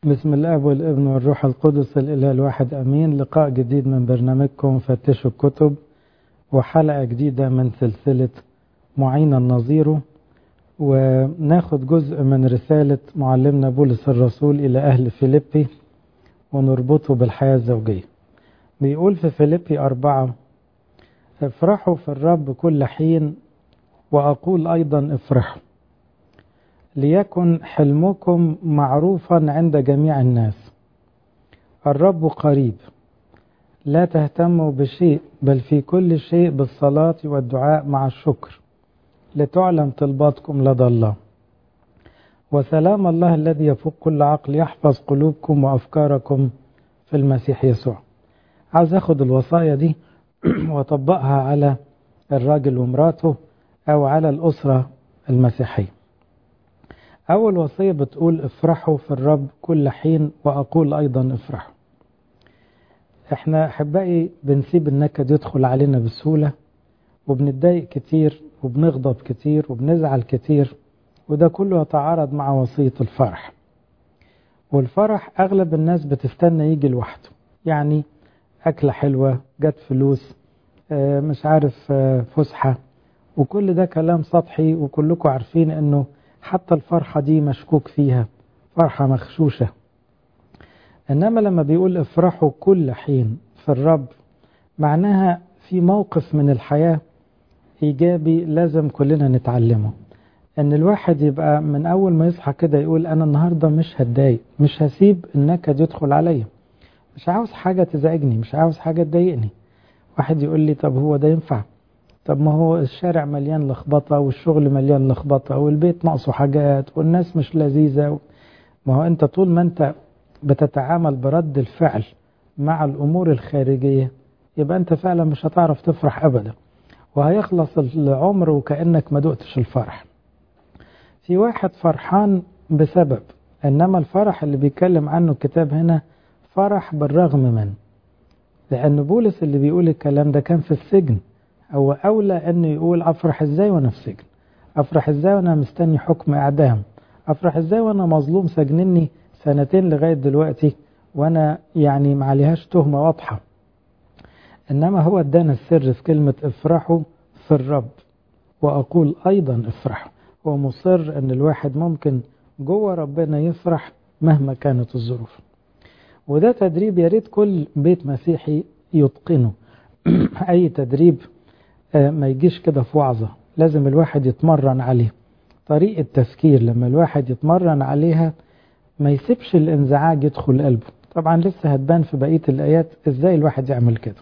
بسم الاب والابن والروح القدس الاله الواحد امين لقاء جديد من برنامجكم فتشوا الكتب وحلقه جديده من سلسله معين النظير وناخد جزء من رساله معلمنا بولس الرسول الى اهل فيليبي ونربطه بالحياه الزوجيه بيقول في فيليبي أربعة افرحوا في الرب كل حين وأقول أيضا افرحوا ليكن حلمكم معروفا عند جميع الناس الرب قريب لا تهتموا بشيء بل في كل شيء بالصلاة والدعاء مع الشكر لتعلم طلباتكم لدى الله وسلام الله الذي يفوق كل عقل يحفظ قلوبكم وأفكاركم في المسيح يسوع عاوز اخد الوصايا دي واطبقها على الراجل ومراته او على الاسره المسيحيه اول وصيه بتقول افرحوا في الرب كل حين واقول ايضا افرحوا احنا احبائي بنسيب النكد يدخل علينا بسهوله وبنتضايق كتير وبنغضب كتير وبنزعل كتير وده كله يتعارض مع وصيه الفرح والفرح اغلب الناس بتستنى يجي لوحده يعني أكلة حلوة جت فلوس مش عارف فسحة وكل ده كلام سطحي وكلكم عارفين انه حتى الفرحة دي مشكوك فيها فرحة مخشوشة انما لما بيقول افرحوا كل حين في الرب معناها في موقف من الحياة ايجابي لازم كلنا نتعلمه ان الواحد يبقى من اول ما يصحى كده يقول انا النهاردة مش هتضايق مش هسيب النكد يدخل عليا مش عاوز حاجة تزعجني مش عاوز حاجة تضايقني واحد يقول لي طب هو ده ينفع طب ما هو الشارع مليان لخبطة والشغل مليان لخبطة والبيت ناقصه حاجات والناس مش لذيذة ما هو انت طول ما انت بتتعامل برد الفعل مع الامور الخارجية يبقى انت فعلا مش هتعرف تفرح ابدا وهيخلص العمر وكأنك ما دقتش الفرح في واحد فرحان بسبب انما الفرح اللي بيتكلم عنه الكتاب هنا فرح بالرغم من لأن بولس اللي بيقول الكلام ده كان في السجن هو أولى أنه يقول أفرح إزاي وأنا في سجن أفرح إزاي وأنا مستني حكم إعدام أفرح إزاي وأنا مظلوم سجنني سنتين لغاية دلوقتي وأنا يعني معليهاش تهمة واضحة إنما هو ادانا السر في كلمة افرحوا في الرب وأقول أيضا افرحوا هو مصر أن الواحد ممكن جوه ربنا يفرح مهما كانت الظروف وده تدريب يا ريت كل بيت مسيحي يتقنه اي تدريب ما يجيش كده في وعظة لازم الواحد يتمرن عليه طريقة تفكير لما الواحد يتمرن عليها ما يسيبش الانزعاج يدخل قلبه طبعا لسه هتبان في بقية الآيات ازاي الواحد يعمل كده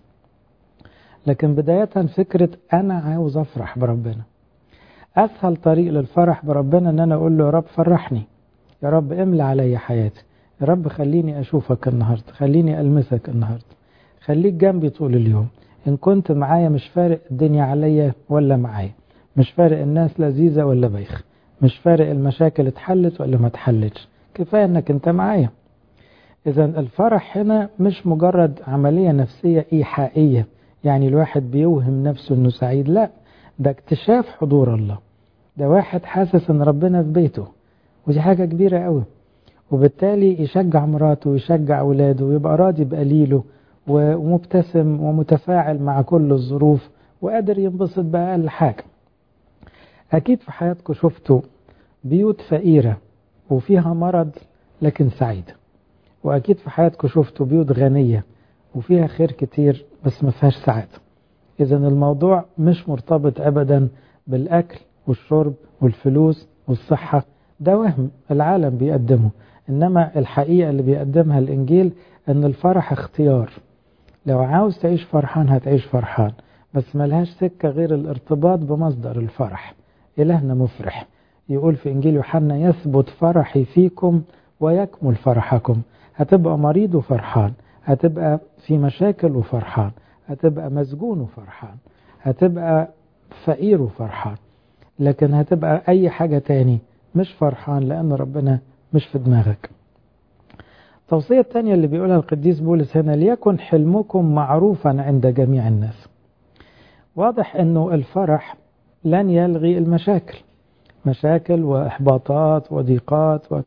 لكن بداية فكرة أنا عاوز أفرح بربنا أسهل طريق للفرح بربنا أن أنا أقول له يا رب فرحني يا رب املى علي حياتي يا رب خليني أشوفك النهاردة خليني ألمسك النهاردة خليك جنبي طول اليوم إن كنت معايا مش فارق الدنيا عليا ولا معايا مش فارق الناس لذيذة ولا بايخ مش فارق المشاكل اتحلت ولا ما اتحلتش كفاية انك انت معايا اذا الفرح هنا مش مجرد عملية نفسية ايحائية يعني الواحد بيوهم نفسه انه سعيد لا ده اكتشاف حضور الله ده واحد حاسس ان ربنا في بيته ودي حاجة كبيرة قوي وبالتالي يشجع مراته ويشجع اولاده ويبقى راضي بقليله ومبتسم ومتفاعل مع كل الظروف وقادر ينبسط بأقل حاجة أكيد في حياتكم شفتوا بيوت فقيرة وفيها مرض لكن سعيدة وأكيد في حياتكم شفتوا بيوت غنية وفيها خير كتير بس ما فيهاش سعادة إذا الموضوع مش مرتبط أبدا بالأكل والشرب والفلوس والصحة ده وهم العالم بيقدمه إنما الحقيقة اللي بيقدمها الإنجيل أن الفرح اختيار لو عاوز تعيش فرحان هتعيش فرحان بس ملهاش سكة غير الارتباط بمصدر الفرح إلهنا مفرح يقول في إنجيل يوحنا يثبت فرحي فيكم ويكمل فرحكم هتبقى مريض وفرحان هتبقى في مشاكل وفرحان هتبقى مسجون وفرحان هتبقى فقير وفرحان لكن هتبقى أي حاجة تاني مش فرحان لأن ربنا مش في دماغك التوصية الثانية اللي بيقولها القديس بولس هنا ليكن حلمكم معروفا عند جميع الناس واضح أنه الفرح لن يلغي المشاكل مشاكل وإحباطات وضيقات و...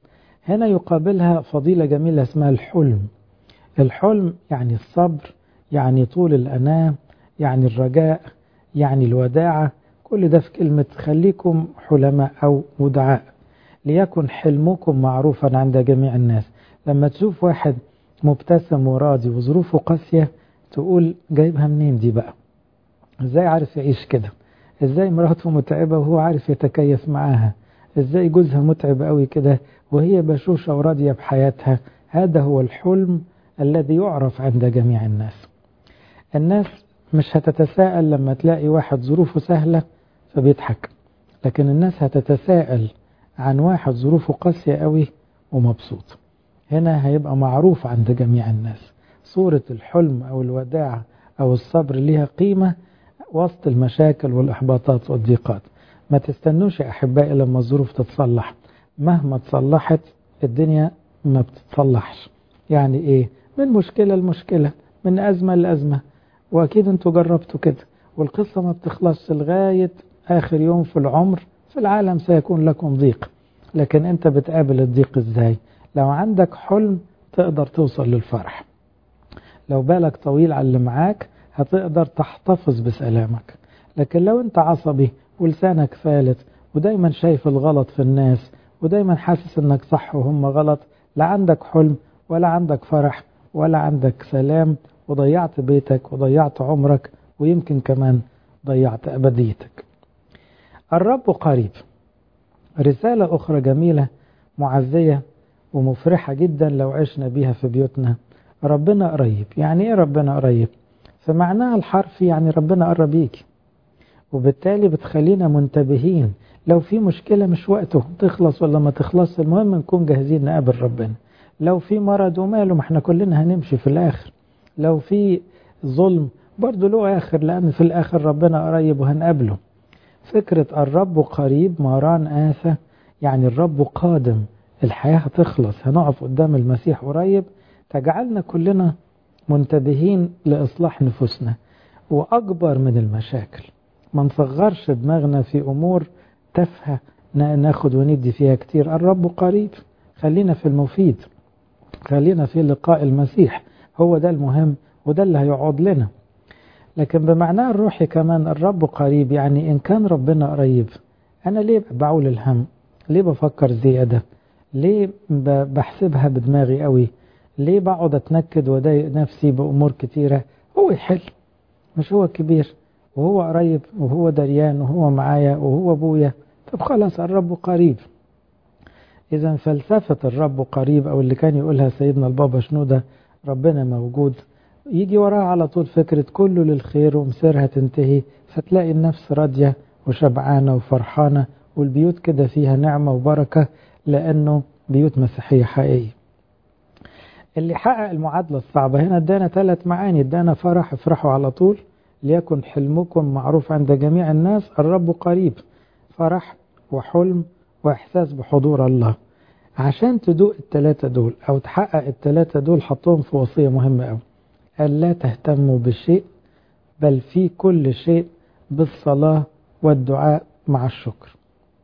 هنا يقابلها فضيلة جميلة اسمها الحلم الحلم يعني الصبر يعني طول الأناة يعني الرجاء يعني الوداعة كل ده في كلمة خليكم حلماء أو ودعاء ليكن حلمكم معروفا عند جميع الناس لما تشوف واحد مبتسم وراضي وظروفه قاسية تقول جايبها منين دي بقى ازاي عارف يعيش كده ازاي مراته متعبة وهو عارف يتكيف معاها ازاي جوزها متعب قوي كده وهي بشوشة وراضية بحياتها هذا هو الحلم الذي يعرف عند جميع الناس الناس مش هتتساءل لما تلاقي واحد ظروفه سهلة فبيضحك لكن الناس هتتساءل عن واحد ظروفه قاسية قوي ومبسوط هنا هيبقى معروف عند جميع الناس صورة الحلم أو الوداع أو الصبر ليها قيمة وسط المشاكل والإحباطات والضيقات ما تستنوش يا أحبائي لما الظروف تتصلح مهما تصلحت الدنيا ما بتتصلحش يعني إيه من مشكلة لمشكلة من أزمة لأزمة وأكيد أنتوا جربتوا كده والقصة ما بتخلصش لغاية آخر يوم في العمر في العالم سيكون لكم ضيق لكن أنت بتقابل الضيق إزاي لو عندك حلم تقدر توصل للفرح لو بالك طويل على اللي معاك هتقدر تحتفظ بسلامك لكن لو انت عصبي ولسانك فالت ودايما شايف الغلط في الناس ودايما حاسس انك صح وهم غلط لا عندك حلم ولا عندك فرح ولا عندك سلام وضيعت بيتك وضيعت عمرك ويمكن كمان ضيعت أبديتك الرب قريب رسالة أخرى جميلة معزية ومفرحة جدا لو عشنا بيها في بيوتنا ربنا قريب يعني ايه ربنا قريب فمعناها الحرفي يعني ربنا قرب يجي وبالتالي بتخلينا منتبهين لو في مشكلة مش وقته تخلص ولا ما تخلص المهم نكون جاهزين نقابل ربنا لو في مرض وماله ما احنا كلنا هنمشي في الآخر لو في ظلم برضه له آخر لأن في الآخر ربنا قريب وهنقابله فكرة الرب قريب ماران آسى يعني الرب قادم الحياة هتخلص هنقف قدام المسيح قريب تجعلنا كلنا منتبهين لإصلاح نفوسنا وأكبر من المشاكل ما نصغرش دماغنا في أمور تافهة ناخد وندي فيها كتير الرب قريب خلينا في المفيد خلينا في لقاء المسيح هو ده المهم وده اللي هيقعد لنا لكن بمعناه الروحي كمان الرب قريب يعني إن كان ربنا قريب أنا ليه بعول الهم ليه بفكر زيادة ليه بحسبها بدماغي قوي ليه بقعد اتنكد واضايق نفسي بامور كتيره هو يحل مش هو كبير وهو قريب وهو دريان وهو معايا وهو ابويا طب خلاص الرب قريب اذا فلسفه الرب قريب او اللي كان يقولها سيدنا البابا شنوده ربنا موجود يجي وراها على طول فكره كله للخير ومسيرها تنتهي فتلاقي النفس راضيه وشبعانه وفرحانه والبيوت كده فيها نعمه وبركه لانه بيوت مسيحيه حقيقيه اللي حقق المعادلة الصعبة هنا ادانا ثلاث معاني ادانا فرح افرحوا على طول ليكن حلمكم معروف عند جميع الناس الرب قريب فرح وحلم وإحساس بحضور الله عشان تدوق الثلاثة دول أو تحقق الثلاثة دول حطهم في وصية مهمة أوي قال لا تهتموا بالشيء بل في كل شيء بالصلاة والدعاء مع الشكر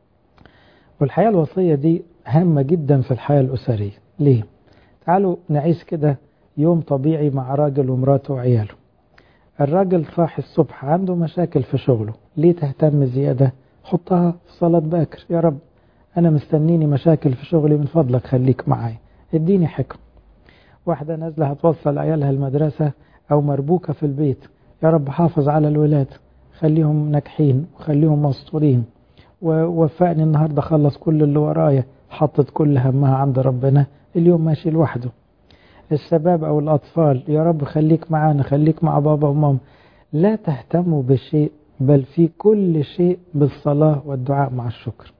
والحياة الوصية دي هامة جدا في الحياة الأسرية ليه؟ تعالوا نعيش كده يوم طبيعي مع راجل ومراته وعياله الراجل صاحي الصبح عنده مشاكل في شغله ليه تهتم زيادة حطها في صلاة باكر يا رب أنا مستنيني مشاكل في شغلي من فضلك خليك معاي اديني حكم واحدة نازلة هتوصل عيالها المدرسة أو مربوكة في البيت يا رب حافظ على الولاد خليهم ناجحين وخليهم مستورين ووفقني النهاردة خلص كل اللي ورايا حطت كل همها عند ربنا اليوم ماشي لوحده الشباب أو الأطفال يا رب خليك معانا خليك مع بابا وماما لا تهتموا بالشيء بل في كل شيء بالصلاة والدعاء مع الشكر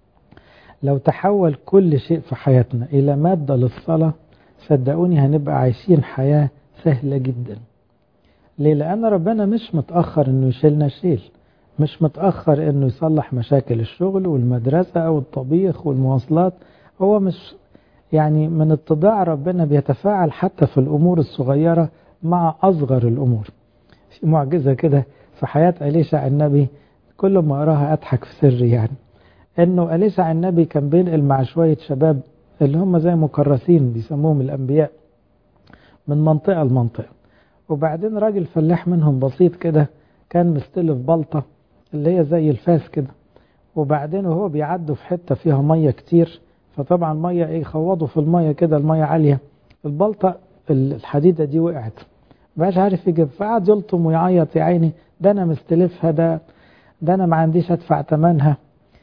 لو تحول كل شيء في حياتنا إلى مادة للصلاة صدقوني هنبقى عايشين حياة سهلة جدا ليه؟ لأن ربنا مش متأخر إنه يشيلنا شيل مش متأخر إنه يصلح مشاكل الشغل والمدرسة أو الطبيخ والمواصلات هو مش يعني من اتضاع ربنا بيتفاعل حتى في الأمور الصغيرة مع أصغر الأمور في معجزة كده في حياة أليشع النبي كل ما أراها أضحك في سري يعني إنه أليشع النبي كان بينقل مع شوية شباب اللي هم زي مكرسين بيسموهم الأنبياء من منطقة لمنطقة وبعدين راجل فلاح منهم بسيط كده كان مستلف بلطة اللي هي زي الفاس كده وبعدين وهو بيعدوا في حتة فيها مية كتير فطبعا مية ايه خوضوا في المية كده المية عالية البلطة الحديدة دي وقعت مبقاش عارف يجيب فقعد يلطم ويعيط يا عيني ده انا مستلفها ده ده انا ما عنديش ادفع ثمنها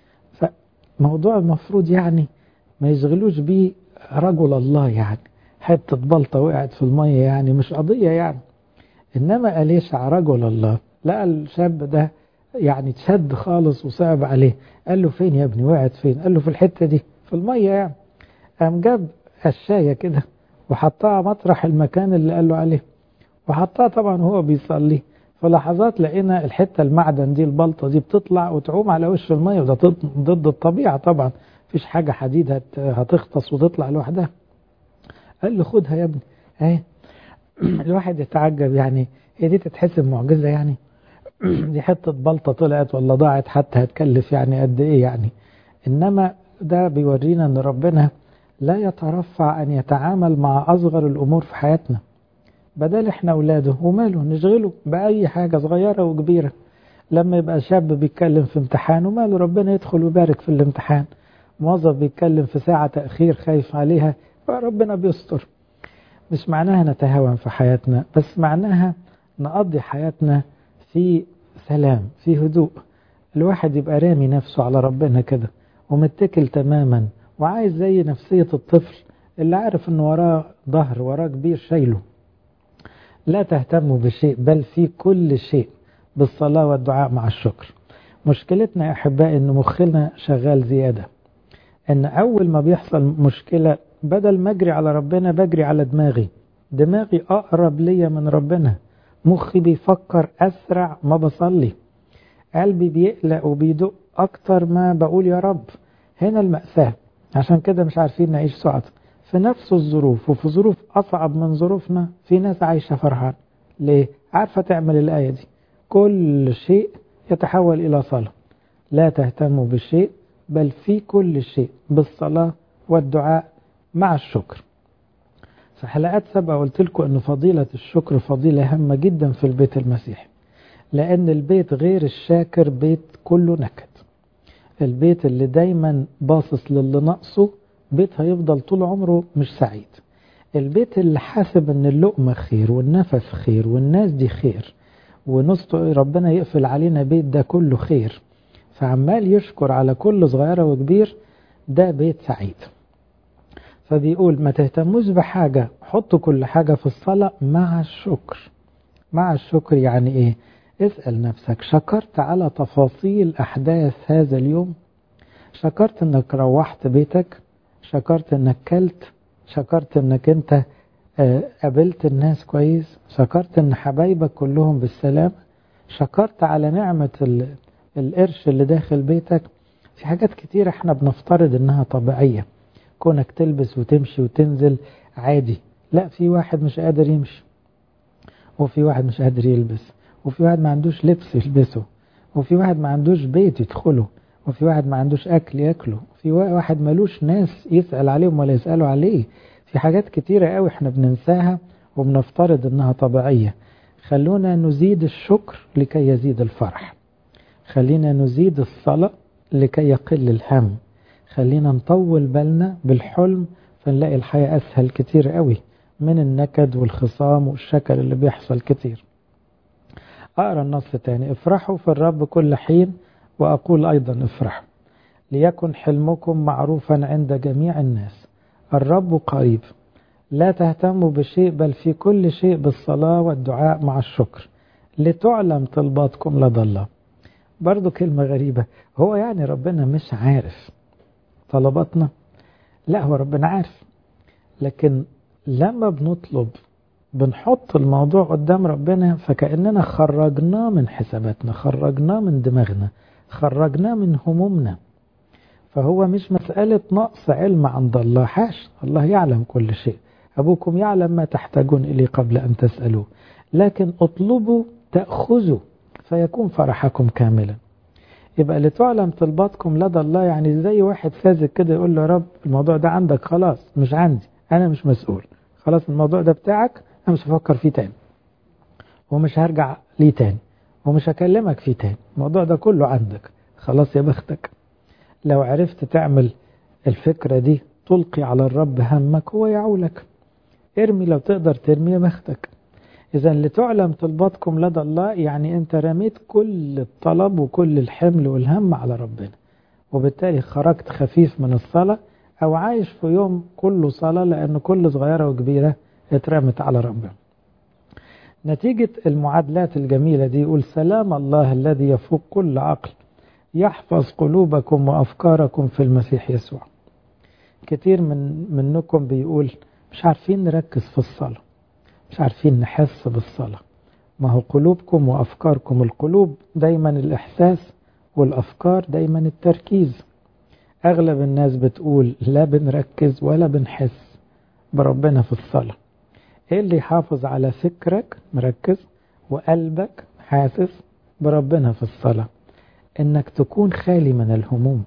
فموضوع المفروض يعني ما يشغلوش بيه رجل الله يعني حتة بلطة وقعت في المية يعني مش قضية يعني إنما قال يشع رجل الله لقى الشاب ده يعني تشد خالص وصعب عليه قال له فين يا ابني وقعت فين قال له في الحتة دي في المية يعني قام جاب قشاية كده وحطها مطرح المكان اللي قال له عليه وحطها طبعا وهو بيصلي في لحظات لقينا الحتة المعدن دي البلطة دي بتطلع وتعوم على وش المية وده ضد الطبيعة طبعا مفيش حاجة حديد هتغطس وتطلع لوحدها قال له خدها يا ابني اهي الواحد يتعجب يعني هي دي تتحسب معجزة يعني دي حتة بلطة طلعت ولا ضاعت حتى هتكلف يعني قد ايه يعني انما ده بيورينا ان ربنا لا يترفع ان يتعامل مع اصغر الامور في حياتنا بدل احنا اولاده وماله نشغله باي حاجة صغيرة وكبيرة لما يبقى شاب بيتكلم في امتحان وماله ربنا يدخل ويبارك في الامتحان موظف بيتكلم في ساعة تأخير خايف عليها فربنا بيستر مش معناها نتهاون في حياتنا بس معناها نقضي حياتنا في سلام في هدوء الواحد يبقى رامي نفسه على ربنا كده ومتكل تماما وعايز زي نفسية الطفل اللي عارف ان وراه ظهر وراه كبير شايله لا تهتموا بشيء بل في كل شيء بالصلاة والدعاء مع الشكر مشكلتنا يا أحبائي أن مخنا شغال زيادة أن أول ما بيحصل مشكلة بدل ما أجري على ربنا بجري على دماغي دماغي أقرب ليا من ربنا مخي بيفكر أسرع ما بصلي قلبي بيقلق وبيدق أكتر ما بقول يا رب هنا المأساة عشان كده مش عارفين نعيش سعد في نفس الظروف وفي ظروف أصعب من ظروفنا في ناس عايشة فرحان ليه؟ عارفة تعمل الآية دي كل شيء يتحول إلى صلاة لا تهتموا بالشيء بل في كل شيء بالصلاة والدعاء مع الشكر في حلقات سابقة قلت لكم أن فضيلة الشكر فضيلة هامة جدا في البيت المسيحي لأن البيت غير الشاكر بيت كله نكد البيت اللي دايما باصص للي ناقصه بيت هيفضل طول عمره مش سعيد البيت اللي حاسب ان اللقمة خير والنفس خير والناس دي خير ونص ربنا يقفل علينا بيت ده كله خير فعمال يشكر على كل صغيرة وكبير ده بيت سعيد فبيقول ما تهتموش بحاجة حطوا كل حاجة في الصلاة مع الشكر مع الشكر يعني ايه اسأل نفسك شكرت على تفاصيل أحداث هذا اليوم شكرت انك روحت بيتك شكرت انك كلت شكرت انك انت قابلت الناس كويس شكرت ان حبايبك كلهم بالسلام شكرت على نعمة القرش اللي داخل بيتك في حاجات كتير احنا بنفترض انها طبيعية كونك تلبس وتمشي وتنزل عادي لا في واحد مش قادر يمشي وفي واحد مش قادر يلبس وفي واحد ما عندوش لبس يلبسه وفي واحد ما عندوش بيت يدخله وفي واحد ما عندوش أكل ياكله في واحد ملوش ناس يسأل عليهم ولا يسألوا عليه في حاجات كتيرة قوي احنا بننساها وبنفترض انها طبيعية خلونا نزيد الشكر لكي يزيد الفرح خلينا نزيد الصلاة لكي يقل الهم خلينا نطول بالنا بالحلم فنلاقي الحياة أسهل كتير قوي من النكد والخصام والشكل اللي بيحصل كتير أقرأ النص تاني افرحوا في الرب كل حين وأقول أيضا افرحوا ليكن حلمكم معروفا عند جميع الناس الرب قريب لا تهتموا بشيء بل في كل شيء بالصلاة والدعاء مع الشكر لتعلم طلباتكم لدى الله برضو كلمة غريبة هو يعني ربنا مش عارف طلباتنا لا هو ربنا عارف لكن لما بنطلب بنحط الموضوع قدام ربنا فكأننا خرجناه من حساباتنا خرجناه من دماغنا خرجناه من همومنا فهو مش مسألة نقص علم عند الله حاش الله يعلم كل شيء أبوكم يعلم ما تحتاجون إليه قبل أن تسألوه لكن اطلبوا تأخذوا فيكون فرحكم كاملا يبقى لتعلم طلباتكم لدى الله يعني زي واحد ساذج كده يقول له يا رب الموضوع ده عندك خلاص مش عندي انا مش مسؤول خلاص الموضوع ده بتاعك انا مش هفكر فيه تاني ومش هرجع ليه تاني ومش هكلمك فيه تاني الموضوع ده كله عندك خلاص يا بختك لو عرفت تعمل الفكرة دي تلقي على الرب همك هو يعولك ارمي لو تقدر ترمي يا بختك إذا لتعلم طلباتكم لدى الله يعني أنت رميت كل الطلب وكل الحمل والهم على ربنا وبالتالي خرجت خفيف من الصلاة أو عايش في يوم كله صلاة لأن كل صغيرة وكبيرة اترمت على ربنا نتيجة المعادلات الجميلة دي يقول سلام الله الذي يفوق كل عقل يحفظ قلوبكم وأفكاركم في المسيح يسوع كتير من منكم بيقول مش عارفين نركز في الصلاة مش عارفين نحس بالصلاة ما هو قلوبكم وأفكاركم القلوب دايما الإحساس والأفكار دايما التركيز أغلب الناس بتقول لا بنركز ولا بنحس بربنا في الصلاة إيه اللي يحافظ على فكرك مركز وقلبك حاسس بربنا في الصلاة إنك تكون خالي من الهموم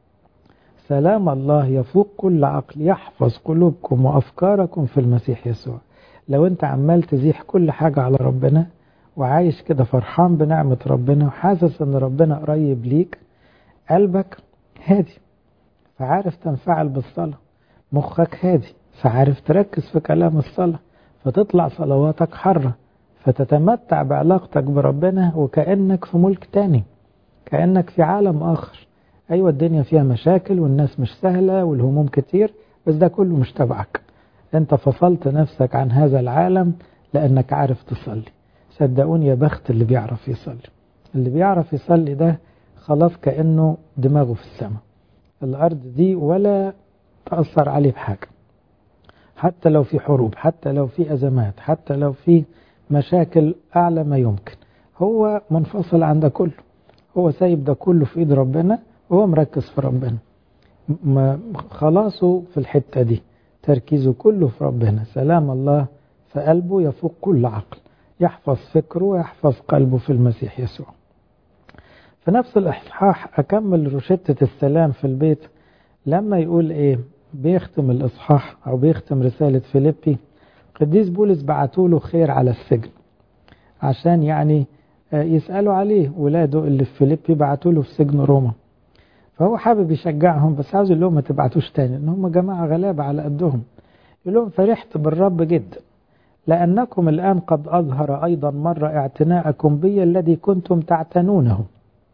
سلام الله يفوق كل عقل يحفظ قلوبكم وأفكاركم في المسيح يسوع لو أنت عمال تزيح كل حاجة على ربنا وعايش كده فرحان بنعمة ربنا وحاسس أن ربنا قريب ليك قلبك هادي فعارف تنفعل بالصلاة مخك هادي فعارف تركز في كلام الصلاة فتطلع صلواتك حرة فتتمتع بعلاقتك بربنا وكأنك في ملك تاني كأنك في عالم آخر أيوة الدنيا فيها مشاكل والناس مش سهلة والهموم كتير بس ده كله مش تبعك انت فصلت نفسك عن هذا العالم لأنك عارف تصلي صدقوني يا بخت اللي بيعرف يصلي اللي بيعرف يصلي ده خلاص كأنه دماغه في السماء الأرض دي ولا تأثر عليه بحاجة حتى لو في حروب حتى لو في أزمات حتى لو في مشاكل أعلى ما يمكن هو منفصل عن ده كله هو سايب ده كله في إيد ربنا وهو مركز في ربنا خلاصه في الحتة دي تركيزه كله في ربنا سلام الله في قلبه يفوق كل عقل يحفظ فكره ويحفظ قلبه في المسيح يسوع في نفس الإصحاح أكمل روشتة السلام في البيت لما يقول إيه بيختم الإصحاح أو بيختم رسالة فيليبي قديس بولس بعتوا له خير على السجن عشان يعني يسألوا عليه ولاده اللي في فيليبي بعتوا له في سجن روما فهو حابب يشجعهم بس عاوز يقول لهم ما تبعتوش تاني ان هم جماعة غلابة على قدهم يقول لهم فرحت بالرب جدا لأنكم الآن قد أظهر أيضا مرة اعتناءكم بي الذي كنتم تعتنونه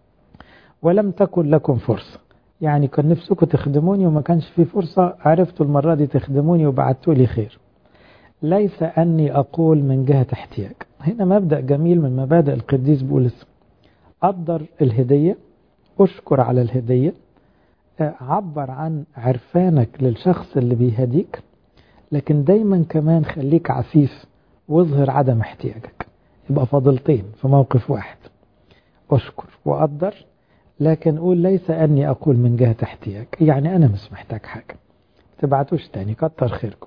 ولم تكن لكم فرصة يعني كان نفسكم تخدموني وما كانش في فرصة عرفتوا المرة دي تخدموني وبعتوا لي خير ليس أني أقول من جهة احتياج هنا مبدأ جميل من مبادئ القديس بولس قدر الهدية اشكر على الهدية عبر عن عرفانك للشخص اللي بيهديك لكن دايما كمان خليك عفيف واظهر عدم احتياجك يبقى فضلتين في موقف واحد اشكر وقدر لكن قول ليس أني أقول من جهة احتياج يعني أنا مش محتاج حاجة تبعتوش تاني كتر خيركم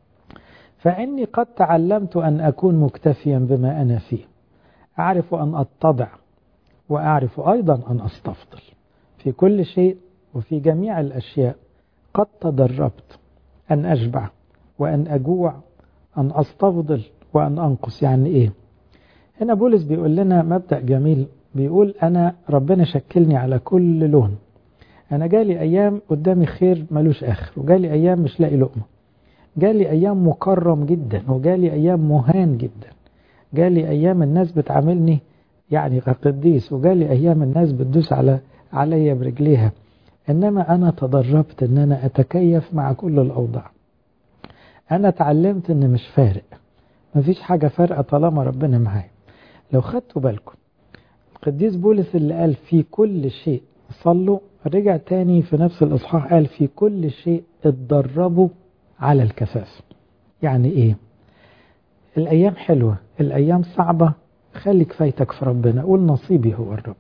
فإني قد تعلمت أن أكون مكتفيا بما أنا فيه أعرف أن أتضع وأعرف أيضا أن أستفضل في كل شيء وفي جميع الأشياء قد تدربت أن أشبع وأن أجوع أن أستفضل وأن أنقص يعني إيه هنا بولس بيقول لنا مبدأ جميل بيقول أنا ربنا شكلني على كل لون أنا جالي أيام قدامي خير ملوش آخر وجالي أيام مش لاقي لقمة جالي أيام مكرم جدا وجالي أيام مهان جدا جالي أيام الناس بتعاملني يعني كقديس وجالي أيام الناس بتدوس على عليا برجليها إنما أنا تدربت إن أنا أتكيف مع كل الأوضاع أنا اتعلمت إن مش فارق مفيش حاجة فارقة طالما ربنا معايا لو خدتوا بالكم القديس بولس اللي قال في كل شيء صلوا رجع تاني في نفس الإصحاح قال في كل شيء اتدربوا على الكفاف يعني إيه الأيام حلوة الأيام صعبة خلي كفايتك في ربنا قول نصيبي هو الرب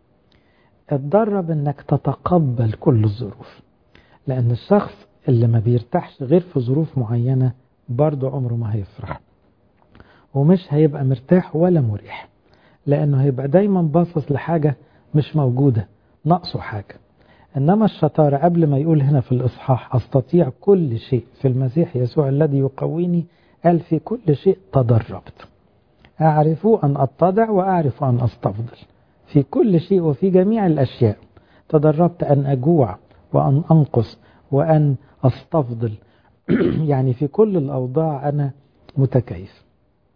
اتدرب انك تتقبل كل الظروف لأن الشخص اللي ما بيرتاحش غير في ظروف معينة برضه عمره ما هيفرح ومش هيبقى مرتاح ولا مريح لأنه هيبقى دايما باصص لحاجة مش موجودة ناقصه حاجة إنما الشطارة قبل ما يقول هنا في الإصحاح أستطيع كل شيء في المسيح يسوع الذي يقويني قال في كل شيء تدربت أعرف أن أتضع وأعرف أن أستفضل في كل شيء وفي جميع الأشياء تدربت أن أجوع وأن أنقص وأن أستفضل يعني في كل الأوضاع أنا متكيف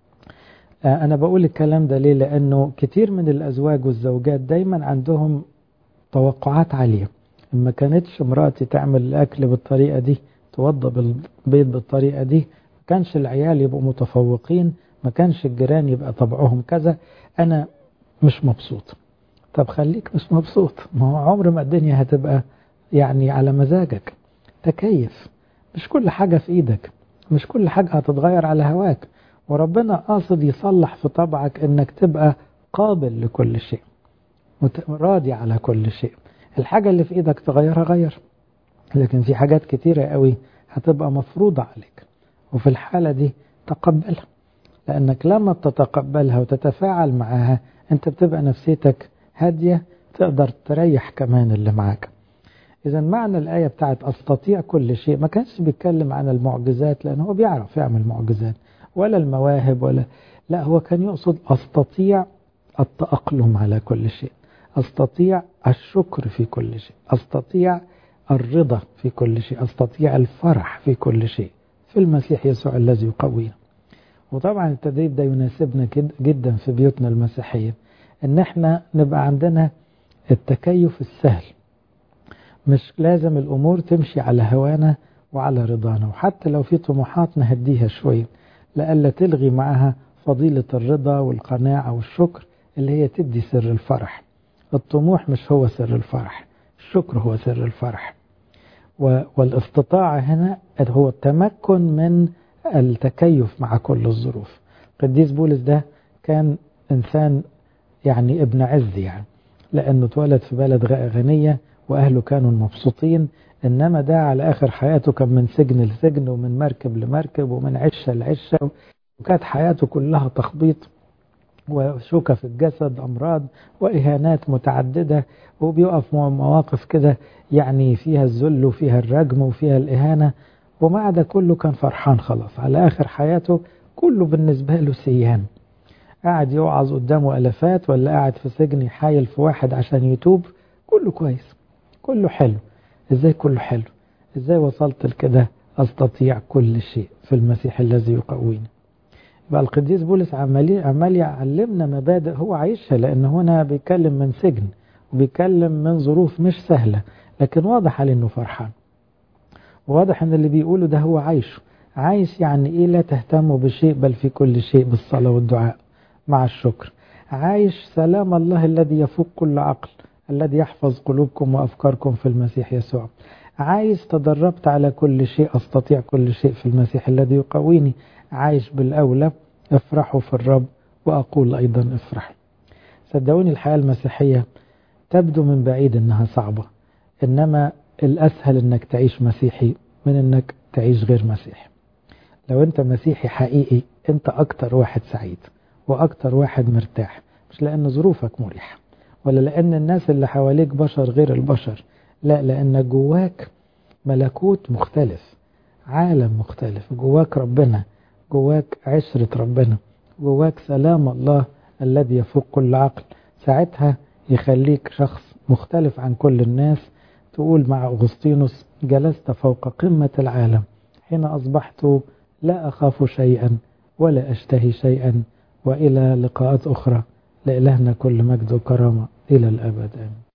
أنا بقول الكلام ده ليه لأنه كتير من الأزواج والزوجات دايما عندهم توقعات عالية ما كانتش مراتي تعمل الأكل بالطريقة دي توضب البيض بالطريقة دي ما كانش العيال يبقوا متفوقين ما كانش الجيران يبقى طبعهم كذا أنا مش مبسوط طب خليك مش مبسوط ما هو عمر ما الدنيا هتبقى يعني على مزاجك تكيف مش كل حاجة في إيدك مش كل حاجة هتتغير على هواك وربنا قاصد يصلح في طبعك انك تبقى قابل لكل شيء راضي على كل شيء الحاجة اللي في ايدك تغيرها غير لكن في حاجات كتيرة قوي هتبقى مفروضة عليك وفي الحالة دي تقبلها لأنك لما تتقبلها وتتفاعل معها أنت بتبقى نفسيتك هادية تقدر تريح كمان اللي معاك إذا معنى الآية بتاعت أستطيع كل شيء ما كانش بيتكلم عن المعجزات لأنه هو بيعرف يعمل معجزات ولا المواهب ولا لا هو كان يقصد أستطيع التأقلم على كل شيء أستطيع الشكر في كل شيء أستطيع الرضا في كل شيء أستطيع الفرح في كل شيء في المسيح يسوع الذي يقوينا وطبعا التدريب ده يناسبنا جدا في بيوتنا المسيحية ان احنا نبقى عندنا التكيف السهل مش لازم الامور تمشي على هوانا وعلى رضانا وحتى لو في طموحات نهديها شوية لألا تلغي معها فضيلة الرضا والقناعة والشكر اللي هي تدي سر الفرح الطموح مش هو سر الفرح الشكر هو سر الفرح والاستطاعة هنا هو التمكن من التكيف مع كل الظروف قديس بولس ده كان إنسان يعني ابن عز يعني لأنه اتولد في بلد غنية وأهله كانوا مبسوطين إنما ده على آخر حياته كان من سجن لسجن ومن مركب لمركب ومن عشة لعشة وكانت حياته كلها تخبيط وشوكة في الجسد أمراض وإهانات متعددة وبيقف مواقف كده يعني فيها الذل وفيها الرجم وفيها الإهانة ومع ده كله كان فرحان خلاص على آخر حياته كله بالنسبة له سيان قاعد يوعظ قدامه ألفات ولا قاعد في سجن يحايل في واحد عشان يتوب كله كويس كله حلو ازاي كله حلو ازاي وصلت لكده استطيع كل شيء في المسيح الذي يقويني بقى القديس بولس عمال عمال يعلمنا مبادئ هو عايشها لان هنا بيتكلم من سجن وبيتكلم من ظروف مش سهلة لكن واضح عليه انه فرحان واضح ان اللي بيقوله ده هو عايشه عايش يعني ايه لا تهتموا بشيء بل في كل شيء بالصلاة والدعاء مع الشكر عايش سلام الله الذي يفوق كل عقل الذي يحفظ قلوبكم وأفكاركم في المسيح يسوع عايز تدربت على كل شيء أستطيع كل شيء في المسيح الذي يقويني عايش بالأولى افرحوا في الرب وأقول أيضا افرحوا صدقوني الحياة المسيحية تبدو من بعيد أنها صعبة إنما الأسهل أنك تعيش مسيحي من أنك تعيش غير مسيحي لو أنت مسيحي حقيقي أنت أكتر واحد سعيد وأكتر واحد مرتاح مش لأن ظروفك مريحة ولا لأن الناس اللي حواليك بشر غير البشر لا لأن جواك ملكوت مختلف عالم مختلف جواك ربنا جواك عشرة ربنا جواك سلام الله الذي يفوق كل عقل ساعتها يخليك شخص مختلف عن كل الناس تقول مع أغسطينوس جلست فوق قمة العالم حين أصبحت لا أخاف شيئا ولا أشتهي شيئا وإلى لقاءات أخرى لإلهنا كل مجد وكرامة إلى الأبد آمين